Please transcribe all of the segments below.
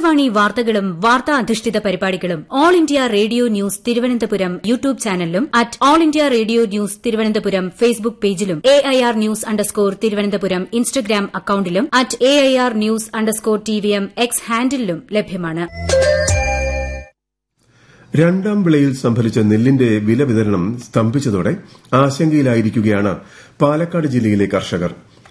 ആകാശവാണി വാർത്തകളും വാർത്താ അധിഷ്ഠിത പരിപാടികളും all India radio news Thiruvananthapuram YouTube ചാനലിലും at all India radio news Thiruvananthapuram Facebook പേജിലും A I R news underscore Thiruvananthapuram Instagram അക്കൌണ്ടിലും at A I R news underscore T V M X ഹാൻഡിലും ലഭ്യമാണ് രണ്ടാം വിളയിൽ സംഭരിച്ച നെല്ലിന്റെ വില വിതരണം സ്തംഭിച്ചതോടെ ആശങ്കയിലായിരിക്കുകയാണ് പാലക്കാട് ജില്ലയിലെ കർഷകർ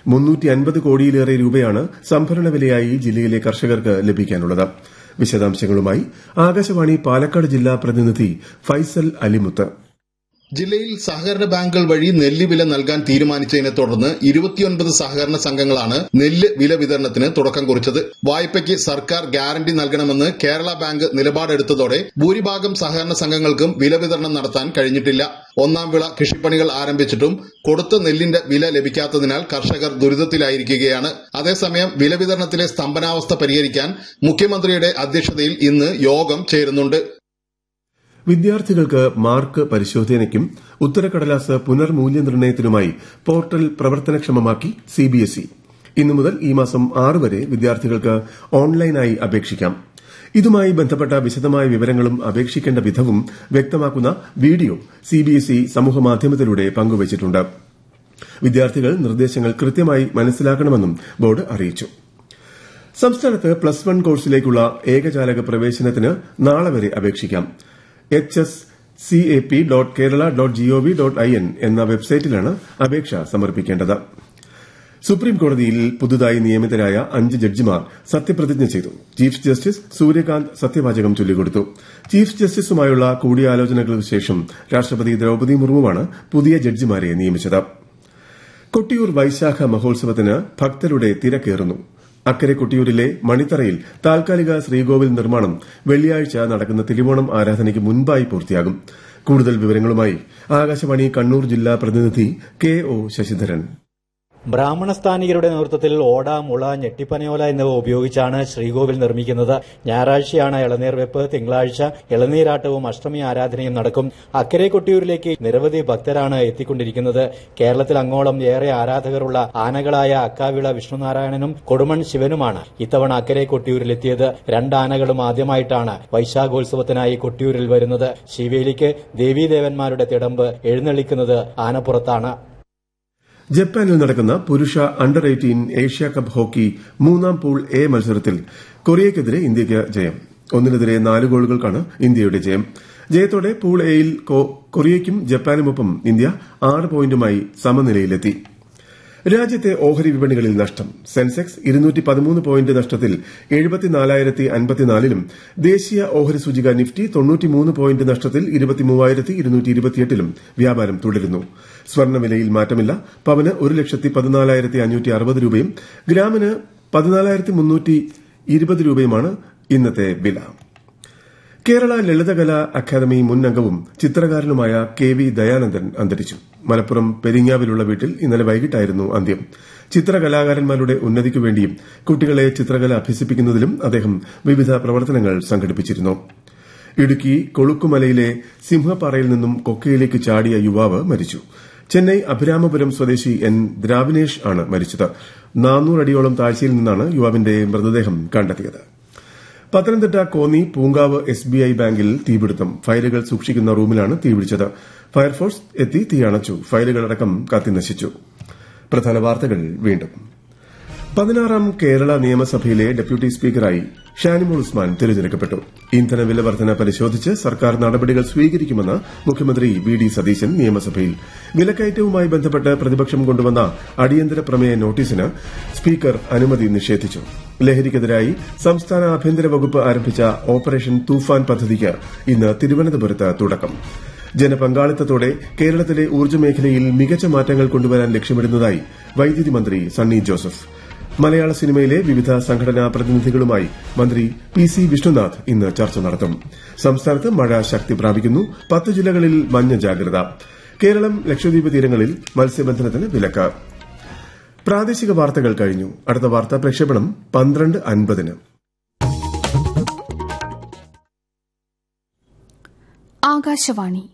കോടിയിലേറെ രൂപയാണ് സംഭരണ വിലയായി ജില്ലയിലെ കർഷകർക്ക് ലഭിക്കാനുള്ളത് വിശദാംശങ്ങളുമായി ആകാശവാണി പാലക്കാട് ജില്ലാ പ്രതിനിധി ഫൈസൽ അലിമുത്ത് ജില്ലയിൽ സഹകരണ ബാങ്കുകൾ വഴി നെല്ല് വില നൽകാൻ തീരുമാനിച്ചതിനെ തുടർന്ന് ഇരുപത്തിയൊൻപത് സഹകരണ സംഘങ്ങളാണ് നെല്ല് വില വിതരണത്തിന് തുടക്കം കുറിച്ചത് വായ്പയ്ക്ക് സർക്കാർ ഗ്യാരണ്ടി നൽകണമെന്ന് കേരള ബാങ്ക് നിലപാടെടുത്തതോടെ ഭൂരിഭാഗം സഹകരണ സംഘങ്ങൾക്കും വില വിതരണം നടത്താൻ കഴിഞ്ഞിട്ടില്ല ഒന്നാം വിള കൃഷിപ്പണികൾ ആരംഭിച്ചിട്ടും കൊടുത്ത നെല്ലിന്റെ വില ലഭിക്കാത്തതിനാൽ കർഷകർ ദുരിതത്തിലായിരിക്കുകയാണ് അതേസമയം വില വിതരണത്തിലെ സ്തംഭനാവസ്ഥ പരിഹരിക്കാൻ മുഖ്യമന്ത്രിയുടെ അധ്യക്ഷതയിൽ ഇന്ന് യോഗം ചേരുന്നുണ്ട് വിദ്യാർത്ഥികൾക്ക് മാർക്ക് പരിശോധനയ്ക്കും ഉത്തരക്കടലാസ് പുനർമൂല്യനിർണ്ണയത്തിനുമായി പോർട്ടൽ പ്രവർത്തനക്ഷമമാക്കി സിബിഎസ്ഇ ഇന്നു മുതൽ ഈ മാസം ആറ് വരെ വിദ്യാർത്ഥികൾക്ക് ഓൺലൈനായി അപേക്ഷിക്കാം ഇതുമായി ബന്ധപ്പെട്ട വിശദമായ വിവരങ്ങളും അപേക്ഷിക്കേണ്ട വിധവും വ്യക്തമാക്കുന്ന വീഡിയോ സിബിഎസ്ഇ സമൂഹമാധ്യമത്തിലൂടെ പങ്കുവച്ചിട്ടുണ്ട് വിദ്യാർത്ഥികൾ നിർദ്ദേശങ്ങൾ കൃത്യമായി മനസ്സിലാക്കണമെന്നും ബോർഡ് അറിയിച്ചു സംസ്ഥാനത്ത് പ്ലസ് വൺ കോഴ്സിലേക്കുള്ള ഏകജാലക പ്രവേശനത്തിന് നാളെ വരെ അപേക്ഷിക്കാം H S C A P dot Kerala dot G O V dot I N എന്ന വെബ്സൈറ്റിലാണ് അപേക്ഷ സമർപ്പിക്കേണ്ടത് സുപ്രീം കോടതിയിൽ പുതുതായി നിയമിതരായ അഞ്ച് ജഡ്ജിമാർ സത്യപ്രതിജ്ഞ ചെയ്തു ചീഫ് ജസ്റ്റിസ് സൂര്യകാന്ത് സത്യവാചകം ചൊല്ലിക്കൊടുത്തു ചീഫ് ജസ്റ്റിസുമായുള്ള കൂടിയാലോചനകൾക്ക് ശേഷം രാഷ്ട്രപതി ദ്രൌപദി മുർമുവാണ് പുതിയ ജഡ്ജിമാരെ നിയമിച്ചത് കൊട്ടിയൂർ വൈശാഖ മഹോത്സവത്തിന് ഭക്തരുടെ തിരക്കേറുന്നു അക്കരെ കൊട്ടിയൂരിലെ മണിത്തറയിൽ താൽക്കാലിക ശ്രീകോവിൽ നിർമ്മാണം വെള്ളിയാഴ്ച നടക്കുന്ന തിരുവോണം ആരാധനയ്ക്ക് മുൻപായി പൂർത്തിയാകും കൂടുതൽ വിവരങ്ങളുമായി ആകാശവാണി കണ്ണൂർ ജില്ലാ പ്രതിനിധി കെ ഒ ശശിധരൻ ബ്രാഹ്മണ സ്ഥാനികരുടെ നേതൃത്വത്തിൽ ഓട മുള ഞെട്ടിപ്പനയോല എന്നിവ ഉപയോഗിച്ചാണ് ശ്രീകോവിൽ നിർമ്മിക്കുന്നത് ഞായറാഴ്ചയാണ് ഇളനീർ വെപ്പ് തിങ്കളാഴ്ച ഇളനീരാട്ടവും അഷ്ടമി ആരാധനയും നടക്കും അക്കരെ കൊട്ടിയൂരിലേക്ക് നിരവധി ഭക്തരാണ് എത്തിക്കൊണ്ടിരിക്കുന്നത് കേരളത്തിൽ അങ്ങോളം ഏറെ ആരാധകരുള്ള ആനകളായ അക്കാവിള വിഷ്ണുനാരായണനും കൊടുമൺ ശിവനുമാണ് ഇത്തവണ അക്കരെ കൊട്ടിയൂരിലെത്തിയത് രണ്ട് ആനകളും ആദ്യമായിട്ടാണ് വൈശാഖോത്സവത്തിനായി കൊട്ടിയൂരിൽ വരുന്നത് ശിവേലിക്ക് ദേവീദേവന്മാരുടെ തിടമ്പ് എഴുന്നള്ളിക്കുന്നത് ആനപ്പുറത്താണ് ജപ്പാനിൽ നടക്കുന്ന പുരുഷ under eighteen Asia cup hockey മൂന്നാം പൂൾ എ മത്സരത്തിൽ കൊറിയയ്ക്കെതിരെ ഇന്ത്യയ്ക്ക് ജയം ഒന്നിനെതിരെ നാല് ഗോളുകൾക്കാണ് ഇന്ത്യയുടെ ജയം ജയത്തോടെ പൂൾ എയിൽ കൊറിയയ്ക്കും ജപ്പാനുമൊപ്പം ഇന്ത്യ ആറ് പോയിന്റുമായി സമനിലയിലെത്തി രാജ്യത്തെ ഓഹരി വിപണികളിൽ നഷ്ടം സെൻസെക്സ് ഇരുന്നൂറ്റി പതിമൂന്ന് പോയിന്റ് നഷ്ടത്തിൽ എഴുപത്തിനാലായിരത്തി അൻപത്തിനാലിലും ദേശീയ ഓഹരി സൂചിക നിഫ്റ്റി തൊണ്ണൂറ്റിമൂന്ന് പോയിന്റ് നഷ്ടത്തിൽ ഇരുപത്തിമൂവായിരത്തി ഇരുന്നൂറ്റി ഇരുപത്തിയെട്ടിലും വ്യാപാരം തുടരുന്നു സ്വർണ്ണവിലയിൽ മാറ്റമില്ല പവന് ഒരു ലക്ഷത്തി പതിനാലായിരത്തി അഞ്ഞൂറ്റി അറുപത് രൂപയും ഗ്രാമിന് പതിനാലായിരത്തി മുന്നൂറ്റി ഇരുപത് രൂപയുമാണ് ഇന്നത്തെ വില കേരള ലളിതകലാ അക്കാദമി മുൻ അംഗവും ചിത്രകാരനുമായ കെ വി ദയാനന്ദൻ അന്തരിച്ചു മലപ്പുറം പെരിങ്ങാവിലുള്ള വീട്ടിൽ ഇന്നലെ വൈകിട്ടായിരുന്നു അന്ത്യം ചിത്രകലാകാരന്മാരുടെ ഉന്നതിക്കു വേണ്ടിയും കുട്ടികളെ ചിത്രകല അഭ്യസിപ്പിക്കുന്നതിലും അദ്ദേഹം വിവിധ പ്രവർത്തനങ്ങൾ സംഘടിപ്പിച്ചിരുന്നു ഇടുക്കി കൊളുക്കുമലയിലെ സിംഹപ്പാറയിൽ നിന്നും കൊക്കയിലേക്ക് ചാടിയ യുവാവ് മരിച്ചു ചെന്നൈ അഭിരാമപുരം സ്വദേശി എൻ ദ്രാവിനേഷ് ആണ് മരിച്ചത് നാനൂറടിയോളം താഴ്ചയിൽ നിന്നാണ് യുവാവിന്റെ മൃതദേഹം കണ്ടെത്തിയത് Pathanamthitta Konni Poongavu S B I ബാങ്കിൽ തീപിടുത്തം ഫയലുകൾ സൂക്ഷിക്കുന്ന റൂമിലാണ് തീപിടിച്ചത് ഫയർഫോഴ്സ് എത്തി തീയണച്ചു ഫയലുകളടക്കം കത്തിനശിച്ചു പ്രധാന വാർത്തകൾ വീണ്ടും പതിനാറാം കേരള നിയമസഭയിലെ ഡെപ്യൂട്ടി സ്പീക്കറായി ഷാനിമോൾ ഉസ്മാൻ തിരഞ്ഞെടുക്കപ്പെട്ടു ഇന്ധന വില വർധന പരിശോധിച്ച് സർക്കാർ നടപടികൾ സ്വീകരിക്കുമെന്ന് മുഖ്യമന്ത്രി വി ഡി സതീശൻ നിയമസഭയിൽ വിലക്കയറ്റവുമായി ബന്ധപ്പെട്ട് പ്രതിപക്ഷം കൊണ്ടുവന്ന അടിയന്തര പ്രമേയ നോട്ടീസിന് സ്പീക്കർ അനുമതി നിഷേധിച്ചു ലഹരിക്കെതിരായി സംസ്ഥാന ആഭ്യന്തര വകുപ്പ് ആരംഭിച്ച ഓപ്പറേഷൻ തൂഫാൻ പദ്ധതിക്ക് ഇന്ന് തിരുവനന്തപുരത്ത് തുടക്കം ജനപങ്കാളിത്തത്തോടെ കേരളത്തിലെ ഊർജ്ജ മേഖലയിൽ മികച്ച മാറ്റങ്ങൾ കൊണ്ടുവരാൻ ലക്ഷ്യമിടുന്നതായി വൈദ്യുതി മന്ത്രി സണ്ണി ജോസഫ് മലയാള സിനിമയിലെ വിവിധ സംഘടനാ പ്രതിനിധികളുമായി മന്ത്രി പി സി വിഷ്ണുനാഥ് ഇന്ന് ചർച്ച നടത്തും സംസ്ഥാനത്ത് മഴ ശക്തി പ്രാപിക്കുന്നു പത്ത് ജില്ലകളിൽ മഞ്ഞ ജാഗ്രത കേരളം ലക്ഷദ്വീപ് തീരങ്ങളിൽ മത്സ്യബന്ധനത്തിന് വിലക്ക് പ്രാദേശിക വാർത്തകൾ കഴിഞ്ഞു അടുത്ത വാർത്താ പ്രക്ഷേപണം പന്ത്രണ്ട് അൻപതിന് ആകാശവാണി